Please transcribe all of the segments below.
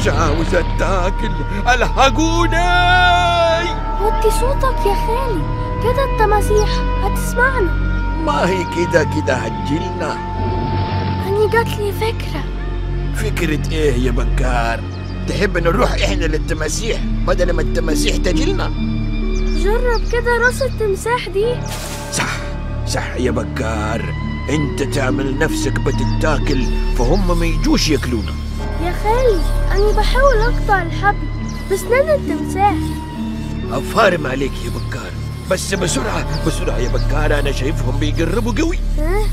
مش عاوز اتاكل الحقوني وطي صوتك يا خالي كده التماسيح هتسمعنا ما هي كده كده هتجيلنا أني جات لي فكرة فكرة ايه يا بكار تحب نروح احنا للتماسيح بدل ما التماسيح تجيلنا جرب كده راس التمساح دي صح صح يا بكار انت تعمل نفسك بتتاكل فهم ما يجوش ياكلونا يا خالي أني بحاول أقطع الحبل بسنان التمساح افارم عليك يا بكار بس بسرعة بسرعة يا بكار انا شايفهم بيقربوا قوي أه؟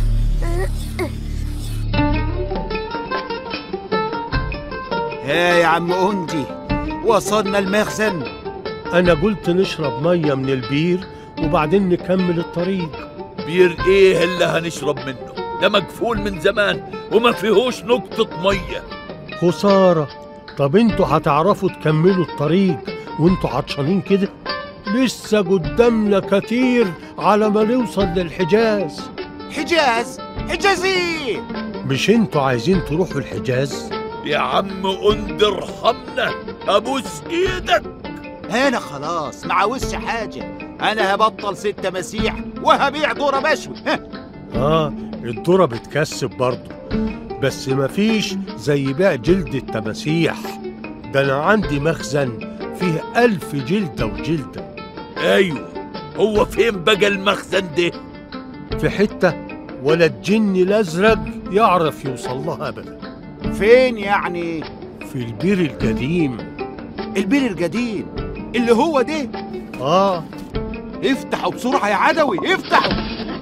ها يا عم أندي وصلنا المخزن أنا قلت نشرب مية من البير وبعدين نكمل الطريق بير ايه اللي هنشرب منه ده مقفول من زمان وما فيهوش نقطة مية خسارة طب انتوا هتعرفوا تكملوا الطريق وانتوا عطشانين كده لسه قدامنا كتير على ما نوصل للحجاز حجاز حجاز ايه مش انتوا عايزين تروحوا الحجاز يا عم أند ارحمنا أبوس إيدك انا خلاص ما عاوزش حاجه انا هبطل ست مسيح وهبيع ذره بشوي ها اه الذرة بتكسب برضه بس مفيش زي بيع جلد التماسيح ده انا عندي مخزن فيه ألف جلدة وجلدة أيوة هو فين بقى المخزن ده في حتة ولا الجن الأزرق يعرف يوصل لها أبدا فين يعني في البير القديم البير القديم اللي هو ده آه افتحوا بسرعه يا عدوي افتحوا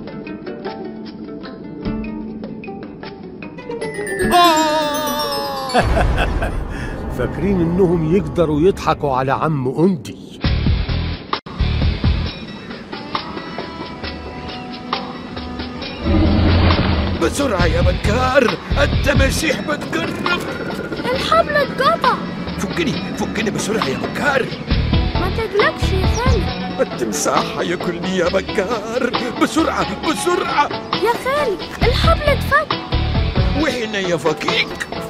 آه! فاكرين إنهم يقدروا يضحكوا على عم أندي بسرعة يا بكار التماسيح بتقرب الحبل اتقطع فكني فكني بسرعة يا بكار ما تقلقش يا خالي التمساح هياكلني يا بكار بسرعة بسرعة يا خالي الحبل اتفك وهنا يا فكيك